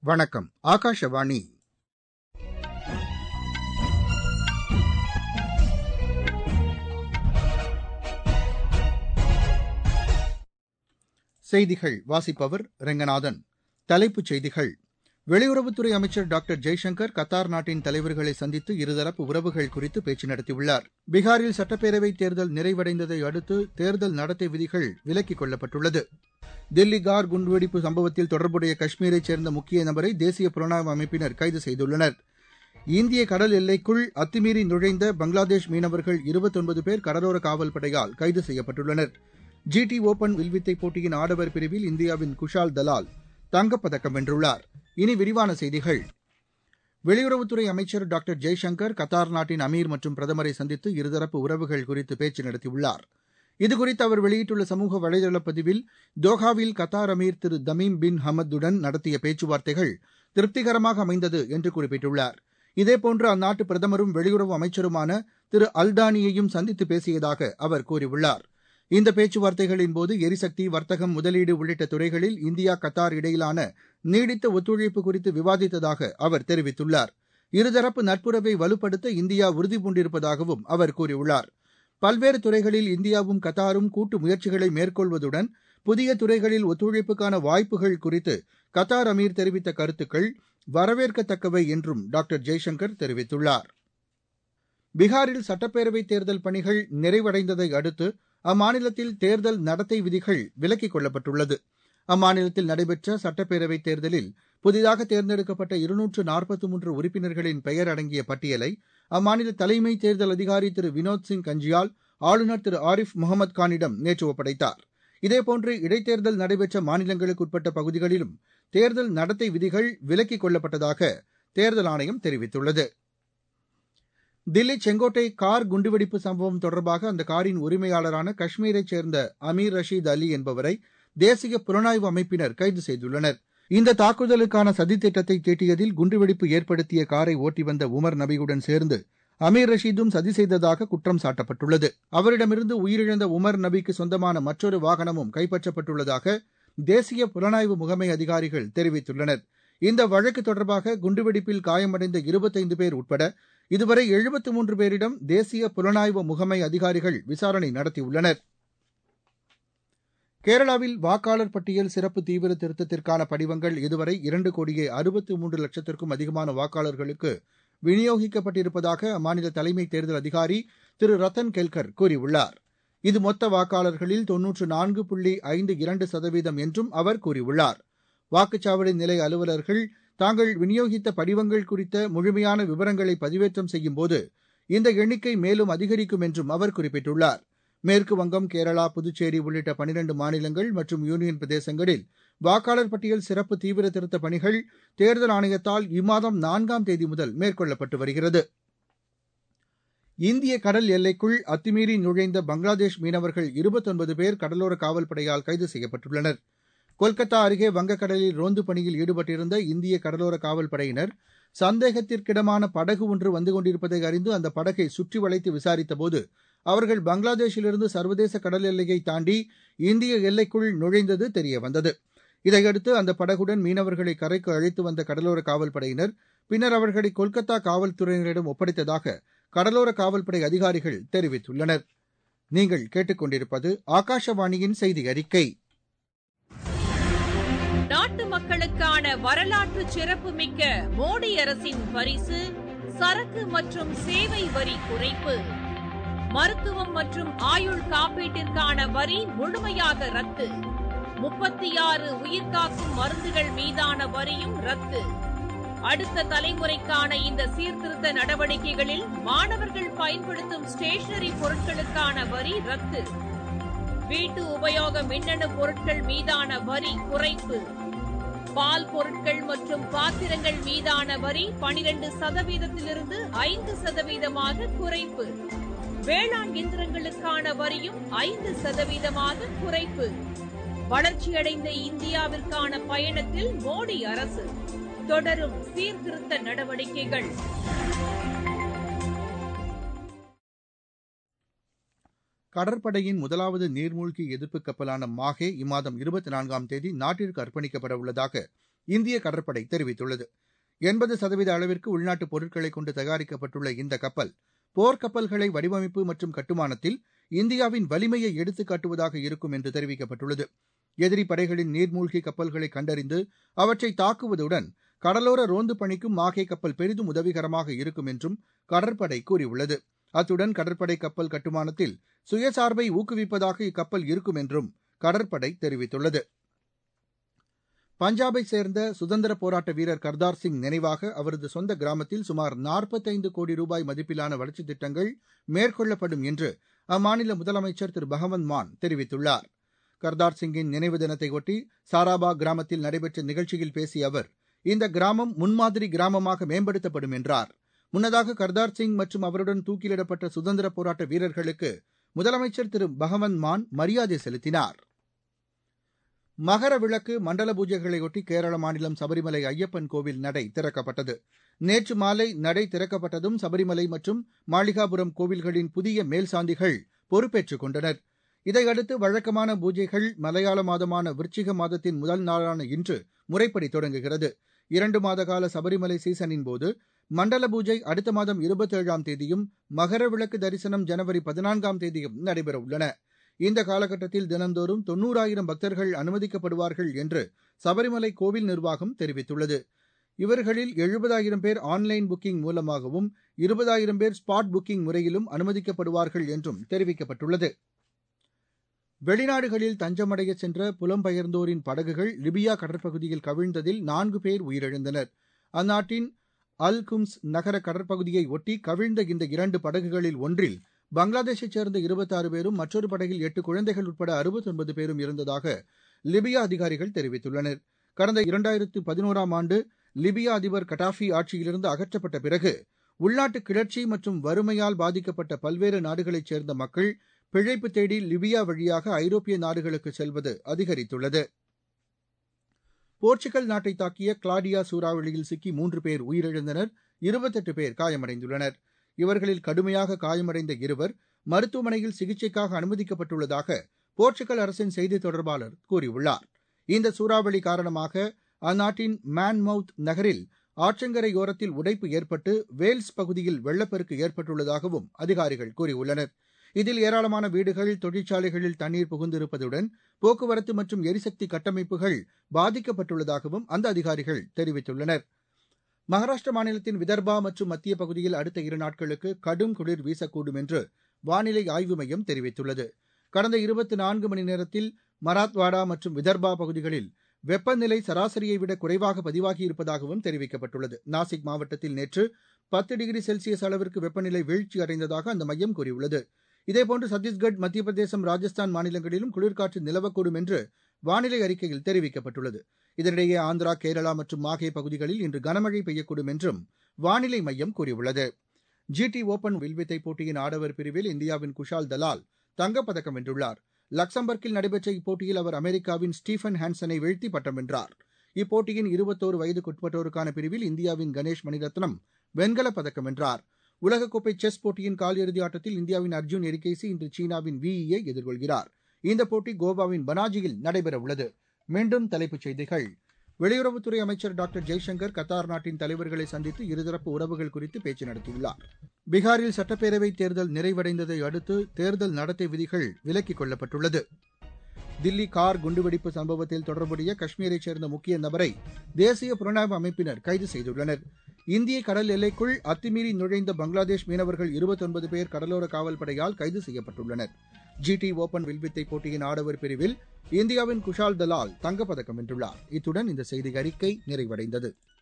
வணக்கம் ஆகாஷவாணி செய்திகள் வாசிப்பவர் ரெங்கநாதன் தலைப்புச் செய்திகள் வெளியுறவுத்துறை அமைச்சர் டாக்டர் ஜெய்சங்கர் கத்தார் நாட்டின் தலைவர்களை சந்தித்து இருதரப்பு உறவுகள் குறித்து பேச்சு நடத்தியுள்ளார் பீகாரில் சட்டப்பேரவைத் தேர்தல் நிறைவடைந்ததை அடுத்து தேர்தல் நடத்தை விதிகள் விலக்கிக் கொள்ளப்பட்டுள்ளது தில்லி கார் குண்டுவெடிப்பு சம்பவத்தில் தொடர்புடைய காஷ்மீரைச் சேர்ந்த முக்கிய நபரை தேசிய புலனாய்வு அமைப்பினர் கைது செய்துள்ளனர் இந்திய கடல் எல்லைக்குள் அத்துமீறி நுழைந்த பங்களாதேஷ் மீனவர்கள் இருபத்தொன்பது பேர் கடலோர காவல்படையால் கைது செய்யப்பட்டுள்ளனர் ஜிடி ஓபன் வில்வித்தை போட்டியின் ஆடவர் பிரிவில் இந்தியாவின் குஷால் தலால் தங்கப்பதக்கம் வென்றுள்ளார் இனி விரிவான செய்திகள் வெளியுறவுத்துறை அமைச்சர் டாக்டர் ஜெய்சங்கர் கத்தார் நாட்டின் அமீர் மற்றும் பிரதமரை சந்தித்து இருதரப்பு உறவுகள் குறித்து பேச்சு நடத்தியுள்ளார் இதுகுறித்து அவர் வெளியிட்டுள்ள சமூக வலைதள பதிவில் தோஹாவில் கத்தார் அமீர் திரு தமீம் பின் ஹமத்துடன் நடத்திய பேச்சுவார்த்தைகள் திருப்திகரமாக அமைந்தது என்று குறிப்பிட்டுள்ளார் இதேபோன்று அந்நாட்டு பிரதமரும் வெளியுறவு அமைச்சருமான திரு அல்டானியையும் சந்தித்து பேசியதாக அவர் கூறியுள்ளார் இந்த பேச்சுவார்த்தைகளின்போது எரிசக்தி வர்த்தகம் முதலீடு உள்ளிட்ட துறைகளில் இந்தியா கத்தார் இடையிலான நீடித்த ஒத்துழைப்பு குறித்து விவாதித்ததாக அவர் தெரிவித்துள்ளார் இருதரப்பு நட்புறவை வலுப்படுத்த இந்தியா உறுதிபூண்டிருப்பதாகவும் அவர் கூறியுள்ளார் பல்வேறு துறைகளில் இந்தியாவும் கத்தாரும் கூட்டு முயற்சிகளை மேற்கொள்வதுடன் புதிய துறைகளில் ஒத்துழைப்புக்கான வாய்ப்புகள் குறித்து கத்தார் அமீர் தெரிவித்த கருத்துக்கள் வரவேற்கத்தக்கவை என்றும் டாக்டர் ஜெய்சங்கர் தெரிவித்துள்ளார் பீகாரில் சட்டப்பேரவைத் தேர்தல் பணிகள் நிறைவடைந்ததை அடுத்து அம்மாநிலத்தில் தேர்தல் நடத்தை விதிகள் விலக்கிக் கொள்ளப்பட்டுள்ளது அம்மாநிலத்தில் நடைபெற்ற சட்டப்பேரவைத் தேர்தலில் புதிதாக தேர்ந்தெடுக்கப்பட்ட இருநூற்று நாற்பத்தி மூன்று உறுப்பினர்களின் பெயர் அடங்கிய பட்டியலை அம்மாநில தலைமை தேர்தல் அதிகாரி திரு வினோத் சிங் கஞ்சியால் ஆளுநர் திரு ஆரிஃப் முகமது கானிடம் நேற்று ஒப்படைத்தார் இதேபோன்று இடைத்தேர்தல் நடைபெற்ற மாநிலங்களுக்குட்பட்ட பகுதிகளிலும் தேர்தல் நடத்தை விதிகள் விலக்கிக் கொள்ளப்பட்டதாக தேர்தல் ஆணையம் தெரிவித்துள்ளது தில்லி செங்கோட்டை கார் குண்டுவெடிப்பு சம்பவம் தொடர்பாக அந்த காரின் உரிமையாளரான காஷ்மீரைச் சேர்ந்த அமீர் ரஷீத் அலி என்பவரை தேசிய புலனாய்வு அமைப்பினர் கைது செய்துள்ளனர் இந்த தாக்குதலுக்கான சதித்திட்டத்தை தீட்டியதில் குண்டுவெடிப்பு ஏற்படுத்திய காரை ஓட்டி வந்த உமர் நபியுடன் சேர்ந்து அமீர் ரஷீதும் சதி செய்ததாக குற்றம் சாட்டப்பட்டுள்ளது அவரிடமிருந்து உயிரிழந்த உமர் நபிக்கு சொந்தமான மற்றொரு வாகனமும் கைப்பற்றப்பட்டுள்ளதாக தேசிய புலனாய்வு முகமை அதிகாரிகள் தெரிவித்துள்ளனர் இந்த வழக்கு தொடர்பாக குண்டுவெடிப்பில் காயமடைந்த இருபத்தைந்து பேர் உட்பட இதுவரை எழுபத்து மூன்று பேரிடம் தேசிய புலனாய்வு முகமை அதிகாரிகள் விசாரணை நடத்தியுள்ளனர் கேரளாவில் வாக்காளர் பட்டியல் சிறப்பு தீவிர திருத்தத்திற்கான படிவங்கள் இதுவரை இரண்டு கோடியே அறுபத்து மூன்று லட்சத்திற்கும் அதிகமான வாக்காளர்களுக்கு விநியோகிக்கப்பட்டிருப்பதாக அம்மாநில தலைமை தேர்தல் அதிகாரி திரு ரத்தன் கெல்கர் கூறியுள்ளார் இது மொத்த வாக்காளர்களில் தொன்னூற்று நான்கு புள்ளி ஐந்து இரண்டு சதவீதம் என்றும் அவர் கூறியுள்ளார் வாக்குச்சாவடி நிலை அலுவலர்கள் தாங்கள் விநியோகித்த படிவங்கள் குறித்த முழுமையான விவரங்களை பதிவேற்றம் செய்யும்போது இந்த எண்ணிக்கை மேலும் அதிகரிக்கும் என்றும் அவர் குறிப்பிட்டுள்ளார் மேற்கு வங்கம் கேரளா புதுச்சேரி உள்ளிட்ட பனிரண்டு மாநிலங்கள் மற்றும் யூனியன் பிரதேசங்களில் வாக்காளர் பட்டியல் சிறப்பு தீவிர திருத்த பணிகள் தேர்தல் ஆணையத்தால் இம்மாதம் நான்காம் தேதி முதல் மேற்கொள்ளப்பட்டு வருகிறது இந்திய கடல் எல்லைக்குள் அத்துமீறி நுழைந்த பங்களாதேஷ் மீனவர்கள் இருபத்தொன்பது பேர் கடலோர காவல்படையால் கைது செய்யப்பட்டுள்ளனர் கொல்கத்தா அருகே வங்கக்கடலில் ரோந்து பணியில் ஈடுபட்டிருந்த இந்திய கடலோர காவல்படையினர் சந்தேகத்திற்கிடமான படகு ஒன்று வந்து கொண்டிருப்பதை அறிந்து அந்த படகை சுற்றி வளைத்து விசாரித்தபோது அவர்கள் பங்களாதேஷிலிருந்து சர்வதேச கடல் எல்லையை தாண்டி இந்திய எல்லைக்குள் நுழைந்தது தெரியவந்தது இதையடுத்து அந்த படகுடன் மீனவர்களை கரைக்கு அழைத்து வந்த கடலோர காவல்படையினர் பின்னர் அவர்களை கொல்கத்தா காவல்துறையினரிடம் ஒப்படைத்ததாக கடலோர காவல்படை அதிகாரிகள் தெரிவித்துள்ளனர் நீங்கள் கேட்டுக்கொண்டிருப்பது ஆகாஷவாணியின் செய்தி அறிக்கை நாட்டு மக்களுக்கான வரலாற்று சிறப்புமிக்க மோடி அரசின் பரிசு சரக்கு மற்றும் சேவை வரி குறைப்பு மருத்துவம் மற்றும் ஆயுள் காப்பீட்டிற்கான வரி முழுமையாக ரத்து முப்பத்தி ஆறு உயிர்காக்கும் மருந்துகள் மீதான வரியும் ரத்து அடுத்த தலைமுறைக்கான இந்த சீர்திருத்த நடவடிக்கைகளில் மாணவர்கள் பயன்படுத்தும் ஸ்டேஷனரி பொருட்களுக்கான வரி ரத்து வீட்டு உபயோக மின்னணு பொருட்கள் மீதான வரி குறைப்பு பால் பொருட்கள் மற்றும் பாத்திரங்கள் மீதான வரி பனிரெண்டு சதவீதத்திலிருந்து ஐந்து சதவீதமாக குறைப்பு வேளாண் இயந்திரங்களுக்கான வரியும் ஐந்து சதவீதமாக குறைப்பு வளர்ச்சியடைந்த இந்தியாவிற்கான பயணத்தில் மோடி அரசு தொடரும் சீர்திருத்த நடவடிக்கைகள் கடற்படையின் முதலாவது நீர்மூழ்கி எதிர்ப்பு கப்பலான மாஹே இம்மாதம் இருபத்தி நான்காம் தேதி நாட்டிற்கு அர்ப்பணிக்கப்பட உள்ளதாக இந்திய கடற்படை தெரிவித்துள்ளது எண்பது சதவீத அளவிற்கு உள்நாட்டு பொருட்களை கொண்டு தயாரிக்கப்பட்டுள்ள இந்த கப்பல் போர்க்கப்பல்களை வடிவமைப்பு மற்றும் கட்டுமானத்தில் இந்தியாவின் வலிமையை எடுத்துக் காட்டுவதாக இருக்கும் என்று தெரிவிக்கப்பட்டுள்ளது எதிரி படைகளின் நீர்மூழ்கி கப்பல்களை கண்டறிந்து அவற்றை தாக்குவதுடன் கடலோர ரோந்து பணிக்கும் மாகே கப்பல் பெரிதும் உதவிகரமாக இருக்கும் என்றும் கடற்படை கூறியுள்ளது அத்துடன் கடற்படை கப்பல் கட்டுமானத்தில் சுயசார்பை ஊக்குவிப்பதாக இக்கப்பல் இருக்கும் என்றும் கடற்படை தெரிவித்துள்ளது பஞ்சாபை சேர்ந்த சுதந்திர போராட்ட வீரர் கர்தார் சிங் நினைவாக அவரது சொந்த கிராமத்தில் சுமார் நாற்பத்தைந்து கோடி ரூபாய் மதிப்பிலான வளர்ச்சித் திட்டங்கள் மேற்கொள்ளப்படும் என்று அம்மாநில முதலமைச்சர் திரு பகவந்த் மான் தெரிவித்துள்ளார் கர்தார் சிங்கின் நினைவு தினத்தையொட்டி சாராபா கிராமத்தில் நடைபெற்ற நிகழ்ச்சியில் பேசிய அவர் இந்த கிராமம் முன்மாதிரி கிராமமாக மேம்படுத்தப்படும் என்றார் முன்னதாக கர்தார் சிங் மற்றும் அவருடன் தூக்கிலிடப்பட்ட சுதந்திர போராட்ட வீரர்களுக்கு முதலமைச்சர் திரு பகவந்த் மான் மரியாதை செலுத்தினார் மகர விளக்கு மண்டல பூஜைகளையொட்டி கேரள மாநிலம் சபரிமலை ஐயப்பன் கோவில் நடை திறக்கப்பட்டது நேற்று மாலை நடை திறக்கப்பட்டதும் சபரிமலை மற்றும் மாளிகாபுரம் கோவில்களின் புதிய மேல்சாந்திகள் பொறுப்பேற்றுக் கொண்டனர் இதையடுத்து வழக்கமான பூஜைகள் மலையாள மாதமான விருச்சிக மாதத்தின் முதல் நாளான இன்று முறைப்படி தொடங்குகிறது இரண்டு மாத கால சபரிமலை சீசனின் போது மண்டல பூஜை அடுத்த மாதம் இருபத்தேழாம் தேதியும் மகர விளக்கு தரிசனம் ஜனவரி பதினான்காம் தேதியும் நடைபெறவுள்ளன இந்த காலகட்டத்தில் தினந்தோறும் தொன்னூறாயிரம் பக்தர்கள் அனுமதிக்கப்படுவார்கள் என்று சபரிமலை கோவில் நிர்வாகம் தெரிவித்துள்ளது இவர்களில் எழுபதாயிரம் பேர் ஆன்லைன் புக்கிங் மூலமாகவும் இருபதாயிரம் பேர் ஸ்பாட் புக்கிங் முறையிலும் அனுமதிக்கப்படுவார்கள் என்றும் தெரிவிக்கப்பட்டுள்ளது வெளிநாடுகளில் தஞ்சமடைய சென்ற புலம்பெயர்ந்தோரின் படகுகள் லிபியா கடற்பகுதியில் கவிழ்ந்ததில் நான்கு பேர் உயிரிழந்தனர் அந்நாட்டின் அல் கும்ஸ் நகர கடற்பகுதியை ஒட்டி கவிழ்ந்த இந்த இரண்டு படகுகளில் ஒன்றில் பங்களாதேஷைச் சேர்ந்த இருபத்தாறு பேரும் மற்றொரு படகில் எட்டு குழந்தைகள் உட்பட அறுபத்தொன்பது பேரும் இருந்ததாக லிபியா அதிகாரிகள் தெரிவித்துள்ளனர் கடந்த இரண்டாயிரத்து பதினோராம் ஆண்டு லிபியா அதிபர் கட்டாஃபி ஆட்சியிலிருந்து அகற்றப்பட்ட பிறகு உள்நாட்டு கிளர்ச்சி மற்றும் வறுமையால் பாதிக்கப்பட்ட பல்வேறு நாடுகளைச் சேர்ந்த மக்கள் பிழைப்பு தேடி லிபியா வழியாக ஐரோப்பிய நாடுகளுக்கு செல்வது அதிகரித்துள்ளது போர்ச்சுகல் நாட்டை தாக்கிய கிளாடியா சூறாவளியில் சிக்கி மூன்று பேர் உயிரிழந்தனர் இருபத்தெட்டு பேர் காயமடைந்துள்ளனர் இவர்களில் கடுமையாக காயமடைந்த இருவர் மருத்துவமனையில் சிகிச்சைக்காக அனுமதிக்கப்பட்டுள்ளதாக போர்ச்சுகல் அரசின் செய்தித் தொடர்பாளர் கூறியுள்ளார் இந்த சூறாவளி காரணமாக அந்நாட்டின் மேன்மவுத் நகரில் ஆற்றங்கரையோரத்தில் உடைப்பு ஏற்பட்டு வேல்ஸ் பகுதியில் வெள்ளப்பெருக்கு ஏற்பட்டுள்ளதாகவும் அதிகாரிகள் கூறியுள்ளனர் இதில் ஏராளமான வீடுகள் தொழிற்சாலைகளில் தண்ணீர் புகுந்திருப்பதுடன் போக்குவரத்து மற்றும் எரிசக்தி கட்டமைப்புகள் பாதிக்கப்பட்டுள்ளதாகவும் அந்த அதிகாரிகள் தெரிவித்துள்ளனர் மகாராஷ்டிர மாநிலத்தின் விதர்பா மற்றும் மத்திய பகுதியில் அடுத்த இரு நாட்களுக்கு கடும் குளிர் வீசக்கூடும் என்று வானிலை ஆய்வு மையம் தெரிவித்துள்ளது கடந்த இருபத்தி நான்கு மணி நேரத்தில் மராத்வாடா மற்றும் விதர்பா பகுதிகளில் வெப்பநிலை சராசரியை விட குறைவாக பதிவாகியிருப்பதாகவும் தெரிவிக்கப்பட்டுள்ளது நாசிக் மாவட்டத்தில் நேற்று பத்து டிகிரி செல்சியஸ் அளவிற்கு வெப்பநிலை வீழ்ச்சி அடைந்ததாக அந்த மையம் கூறியுள்ளது இதேபோன்று சத்தீஸ்கட் மத்திய பிரதேசம் ராஜஸ்தான் மாநிலங்களிலும் குளிர்காற்று நிலவக்கூடும் என்று வானிலை அறிக்கையில் தெரிவிக்கப்பட்டுள்ளது இதனிடையே ஆந்திரா கேரளா மற்றும் மாஹே பகுதிகளில் இன்று கனமழை பெய்யக்கூடும் என்றும் வானிலை மையம் கூறியுள்ளது ஜிடி ஓபன் வில்வித்தை போட்டியின் ஆடவர் பிரிவில் இந்தியாவின் குஷால் தலால் தங்கப்பதக்கம் வென்றுள்ளார் லக்சம்பர்க்கில் நடைபெற்ற இப்போட்டியில் அவர் அமெரிக்காவின் ஸ்டீஃபன் ஹான்சனை வீழ்த்தி பட்டம் வென்றார் இப்போட்டியின் இருபத்தோரு வயதுக்குட்பட்டோருக்கான பிரிவில் இந்தியாவின் கணேஷ் மணிரத்னம் வெண்கலப் பதக்கம் வென்றார் உலகக்கோப்பை செஸ் போட்டியின் காலிறுதி ஆட்டத்தில் இந்தியாவின் அர்ஜுன் எரிகேசி இன்று சீனாவின் விஇயை எதிர்கொள்கிறார் இந்த போட்டி கோவாவின் பனாஜியில் நடைபெறவுள்ளது மீண்டும் தலைப்புச் செய்திகள் வெளியுறவுத்துறை அமைச்சர் டாக்டர் ஜெய்சங்கர் கத்தார் நாட்டின் தலைவர்களை சந்தித்து இருதரப்பு உறவுகள் குறித்து பேச்சு நடத்தியுள்ளார் பீகாரில் சட்டப்பேரவைத் தேர்தல் நிறைவடைந்ததை அடுத்து தேர்தல் நடத்தை விதிகள் விலக்கிக் கொள்ளப்பட்டுள்ளது தில்லி கார் குண்டுவெடிப்பு சம்பவத்தில் தொடர்புடைய காஷ்மீரைச் சேர்ந்த முக்கிய நபரை தேசிய புலனாய்வு அமைப்பினர் கைது செய்துள்ளனர் இந்திய கடல் எல்லைக்குள் அத்துமீறி நுழைந்த பங்களாதேஷ் மீனவர்கள் இருபத்தொன்பது பேர் கடலோர காவல்படையால் கைது செய்யப்பட்டுள்ளனர் ஜிடி ஓபன் வில்வித்தை போட்டியின் ஆடவர் பிரிவில் இந்தியாவின் குஷால் தலால் தங்கப்பதக்கம் வென்றுள்ளார் இத்துடன் இந்த செய்தி அறிக்கை நிறைவடைந்தது